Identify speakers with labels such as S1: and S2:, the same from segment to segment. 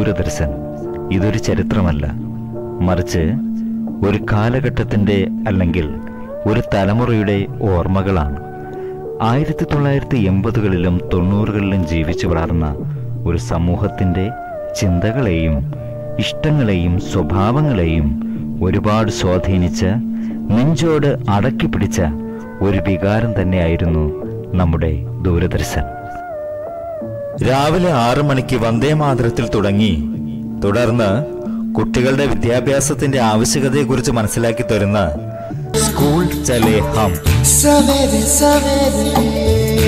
S1: ദൂരദർശൻ ഇതൊരു ചരിത്രമല്ല മറിച്ച് ഒരു കാലഘട്ടത്തിൻ്റെ അല്ലെങ്കിൽ ഒരു തലമുറയുടെ ഓർമ്മകളാണ് ആയിരത്തി തൊള്ളായിരത്തി എൺപതുകളിലും തൊണ്ണൂറുകളിലും ജീവിച്ചു വളർന്ന ഒരു സമൂഹത്തിൻ്റെ ചിന്തകളെയും ഇഷ്ടങ്ങളെയും സ്വഭാവങ്ങളെയും ഒരുപാട് സ്വാധീനിച്ച നെഞ്ചോട് അടക്കി പിടിച്ച ഒരു വികാരം തന്നെയായിരുന്നു നമ്മുടെ ദൂരദർശൻ രാവിലെ ആറു മണിക്ക് വന്ദേമാതരത്തിൽ തുടങ്ങി തുടർന്ന് കുട്ടികളുടെ വിദ്യാഭ്യാസത്തിന്റെ ആവശ്യകതയെക്കുറിച്ച് മനസ്സിലാക്കി തരുന്ന സ്കൂൾ ചലേ ഹം
S2: सवेरे सवेरे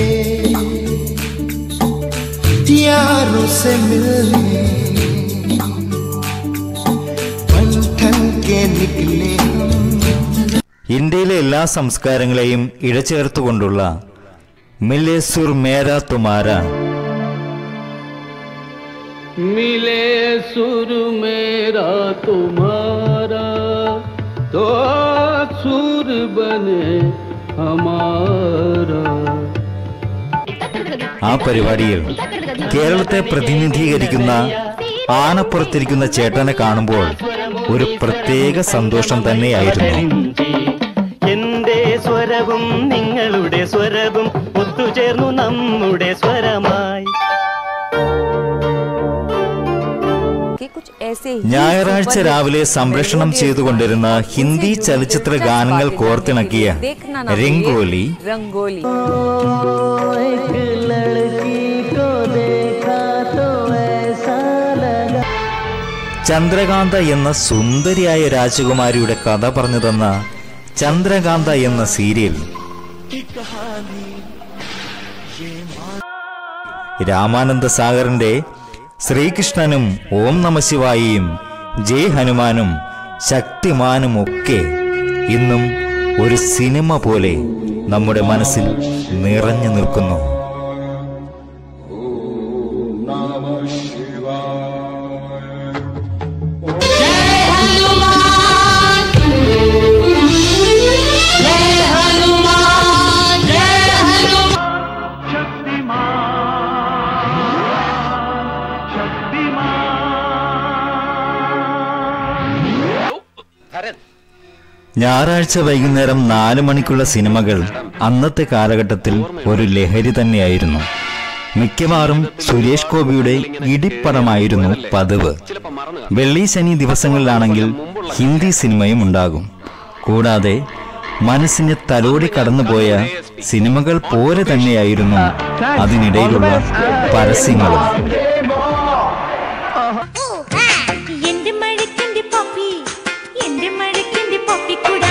S2: यारों से मिलने बन ठन के निकले हम
S1: ഇന്ത്യയിലെ എല്ലാ സംസ്കാരങ്ങളെയും ഇഴചേർത്തുകൊണ്ടുള്ള മില്ലേസുർ മേര തുമാര
S3: मिले सुर मेरा तुम्हारा तो सुर बने हमारा
S1: ആ പരിപാടിയിൽ കേരളത്തെ പ്രതിനിധീകരിക്കുന്ന ആനപ്പുറത്തിരിക്കുന്ന ചേട്ടനെ കാണുമ്പോൾ ഒരു പ്രത്യേക സന്തോഷം തന്നെയായിരുന്നു
S4: എന്റെ സ്വരവും നിങ്ങളുടെ സ്വരവും ഒത്തുചേർന്നു നമ്മുടെ സ്വരമായി
S5: कि कुछ ऐसे ही
S1: ഞായറാഴ്ച
S5: सुपर
S1: രാവിലെ
S5: हिट
S1: സംപ്രേഷണം
S5: मेलोडियस
S1: ചെയ്തുകൊണ്ടിരുന്ന
S5: गाने
S1: ഹിന്ദി
S5: जिनसे
S1: ചലച്ചിത്ര
S5: दिलचस्प
S1: ഗാനങ്ങൾ
S5: बातें
S1: കോർത്തിണക്കിയ
S5: देखना ना भूलिए,
S1: രംഗോലി
S5: रंगोली
S4: एक लड़की को देखा तो ऐसा लगा
S1: ചന്ദ്രകാന്ത എന്ന സുന്ദരിയായ രാജകുമാരിയുടെ കഥ പറഞ്ഞു തന്ന ചന്ദ്രകാന്ത എന്ന സീരിയൽ രാമാനന്ദ സാഗറിന്റെ ശ്രീകൃഷ്ണനും ഓം നമശിവായിയും ജയ് ഹനുമാനും ശക്തിമാനും ഒക്കെ ഇന്നും ഒരു സിനിമ പോലെ നമ്മുടെ മനസ്സിൽ നിറഞ്ഞു നിൽക്കുന്നു ഞായറാഴ്ച വൈകുന്നേരം നാല് മണിക്കുള്ള സിനിമകൾ അന്നത്തെ കാലഘട്ടത്തിൽ ഒരു ലഹരി തന്നെയായിരുന്നു മിക്കവാറും സുരേഷ് ഗോപിയുടെ ഇടിപ്പടമായിരുന്നു പതിവ് വെള്ളി ശനി ദിവസങ്ങളിലാണെങ്കിൽ ഹിന്ദി സിനിമയും ഉണ്ടാകും കൂടാതെ മനസ്സിനെ തലോടി കടന്നുപോയ സിനിമകൾ പോലെ തന്നെയായിരുന്നു അതിനിടയിലുള്ള പരസ്യങ്ങളും
S6: എന്റെ മഴക്കിന്റെ പപ്പി എന്റെ മഴക്കിന്റെ പപ്പി കൂടാ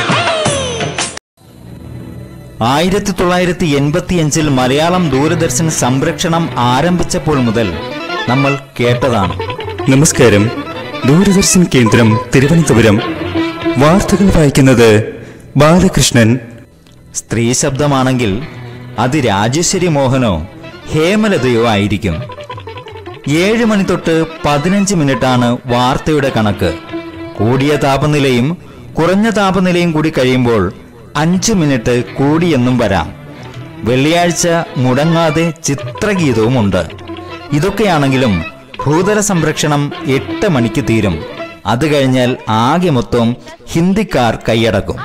S1: ആയിരത്തി തൊള്ളായിരത്തി എൺപത്തിയഞ്ചിൽ മലയാളം ദൂരദർശൻ സംരക്ഷണം ആരംഭിച്ചപ്പോൾ മുതൽ നമ്മൾ കേട്ടതാണ്
S7: നമസ്കാരം ദൂരദർശൻ കേന്ദ്രം തിരുവനന്തപുരം വാർത്തകൾ വായിക്കുന്നത് ബാലകൃഷ്ണൻ
S1: സ്ത്രീ ശബ്ദമാണെങ്കിൽ അത് രാജേശ്വരി മോഹനോ ഹേമലതയോ ആയിരിക്കും ഏഴ് മണി തൊട്ട് പതിനഞ്ച് മിനിറ്റാണ് വാർത്തയുടെ കണക്ക് കൂടിയ താപനിലയും കുറഞ്ഞ താപനിലയും കൂടി കഴിയുമ്പോൾ അഞ്ച് മിനിറ്റ് കൂടിയെന്നും വരാം വെള്ളിയാഴ്ച മുടങ്ങാതെ ചിത്രഗീതവുമുണ്ട് ഇതൊക്കെയാണെങ്കിലും ഭൂതല സംരക്ഷണം എട്ട് മണിക്ക് തീരും അത് കഴിഞ്ഞാൽ ആകെ മൊത്തം ഹിന്ദിക്കാർ കൈയടക്കും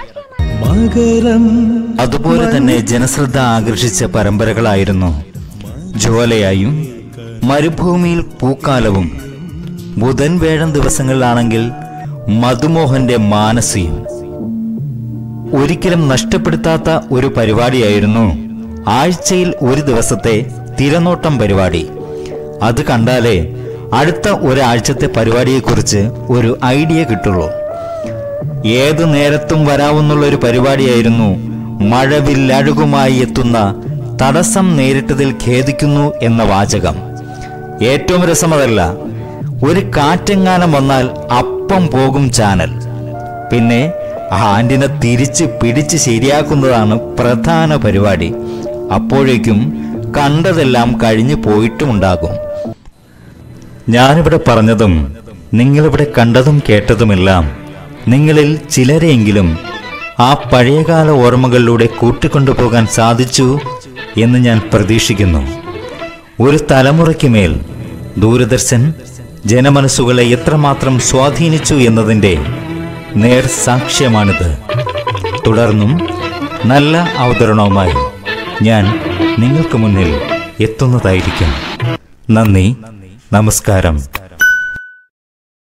S1: അതുപോലെ തന്നെ ജനശ്രദ്ധ ആകർഷിച്ച പരമ്പരകളായിരുന്നു ജ്വാലയായും മരുഭൂമിയിൽ പൂക്കാലവും ബുധൻ വേഴം ദിവസങ്ങളിലാണെങ്കിൽ മധുമോഹന്റെ മാനസിയും ഒരിക്കലും നഷ്ടപ്പെടുത്താത്ത ഒരു പരിപാടിയായിരുന്നു ആഴ്ചയിൽ ഒരു ദിവസത്തെ തിരനോട്ടം പരിപാടി അത് കണ്ടാലേ അടുത്ത ഒരാഴ്ചത്തെ പരിപാടിയെക്കുറിച്ച് ഒരു ഐഡിയ കിട്ടുള്ളൂ ഏതു നേരത്തും വരാവുന്നുള്ള ഒരു പരിപാടിയായിരുന്നു മഴവില്ലഴുകുമായി എത്തുന്ന തടസ്സം നേരിട്ടതിൽ ഖേദിക്കുന്നു എന്ന വാചകം ഏറ്റവും രസമതല്ല ഒരു കാറ്റെങ്ങാനം വന്നാൽ അപ്പം പോകും ചാനൽ പിന്നെ ആന്റിനെ തിരിച്ച് പിടിച്ച് ശരിയാക്കുന്നതാണ് പ്രധാന പരിപാടി അപ്പോഴേക്കും കണ്ടതെല്ലാം കഴിഞ്ഞു പോയിട്ടുമുണ്ടാകും ഞാനിവിടെ പറഞ്ഞതും നിങ്ങളിവിടെ കണ്ടതും കേട്ടതുമെല്ലാം നിങ്ങളിൽ ചിലരെയെങ്കിലും ആ പഴയകാല ഓർമ്മകളിലൂടെ കൂട്ടിക്കൊണ്ടുപോകാൻ സാധിച്ചു എന്ന് ഞാൻ പ്രതീക്ഷിക്കുന്നു ഒരു തലമുറയ്ക്ക് മേൽ ദൂരദർശൻ ജനമനസ്സുകളെ എത്രമാത്രം സ്വാധീനിച്ചു എന്നതിൻ്റെ നേർ സാക്ഷ്യമാണിത് തുടർന്നും നല്ല അവതരണവുമായി ഞാൻ നിങ്ങൾക്ക് മുന്നിൽ എത്തുന്നതായിരിക്കും നന്ദി നമസ്കാരം